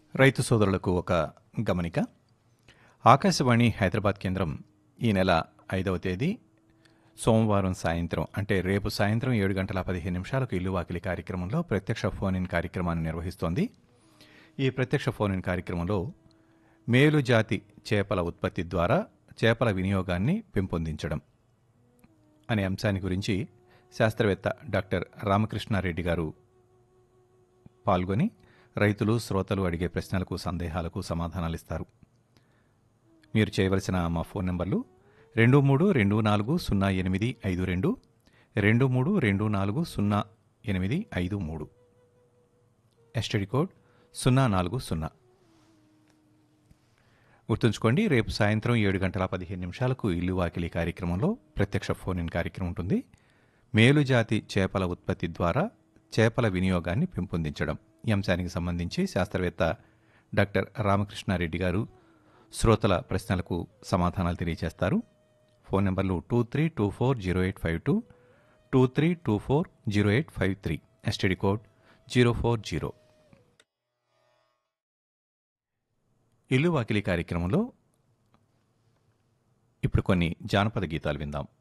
రైతు సోదరులకు ఒక గమనిక ఆకాశవాణి హైదరాబాద్ కేంద్రం ఈ నెల ఐదవ తేదీ సోమవారం సాయంత్రం అంటే రేపు సాయంత్రం ఏడు గంటల పదిహేను నిమిషాలకు ఇల్లు వాకిలి కార్యక్రమంలో ప్రత్యక్ష ఫోన్ ఇన్ కార్యక్రమాన్ని నిర్వహిస్తోంది ఈ ప్రత్యక్ష ఫోన్ ఇన్ కార్యక్రమంలో మేలు జాతి చేపల ఉత్పత్తి ద్వారా చేపల వినియోగాన్ని పెంపొందించడం అనే అంశాన్ని గురించి శాస్త్రవేత్త డాక్టర్ రామకృష్ణారెడ్డి గారు పాల్గొని రైతులు శ్రోతలు అడిగే ప్రశ్నలకు సందేహాలకు సమాధానాలిస్తారు మీరు చేయవలసిన మా ఫోన్ నంబర్లు రెండు మూడు రెండు నాలుగు సున్నా ఎనిమిది ఐదు రెండు రెండు మూడు రెండు నాలుగు సున్నా ఎనిమిది ఐదు మూడు ఎస్టడీ కోడ్ సున్నా నాలుగు సున్నా గుర్తుంచుకోండి రేపు సాయంత్రం ఏడు గంటల పదిహేను నిమిషాలకు ఇల్లు వాకిలి కార్యక్రమంలో ప్రత్యక్ష ఫోన్ ఇన్ కార్యక్రమం ఉంటుంది మేలు జాతి చేపల ఉత్పత్తి ద్వారా చేపల వినియోగాన్ని పెంపొందించడం ఈ అంశానికి సంబంధించి శాస్త్రవేత్త డాక్టర్ రామకృష్ణారెడ్డి గారు శ్రోతల ప్రశ్నలకు సమాధానాలు తెలియజేస్తారు ఫోన్ నెంబర్లు two three two four zero eight five two two three two four zero eight five three STD code zero four zero ఇల్లు వాకిలి కార్యక్రమంలో ఇప్పుడు కొన్ని జానపద గీతాలు విందాం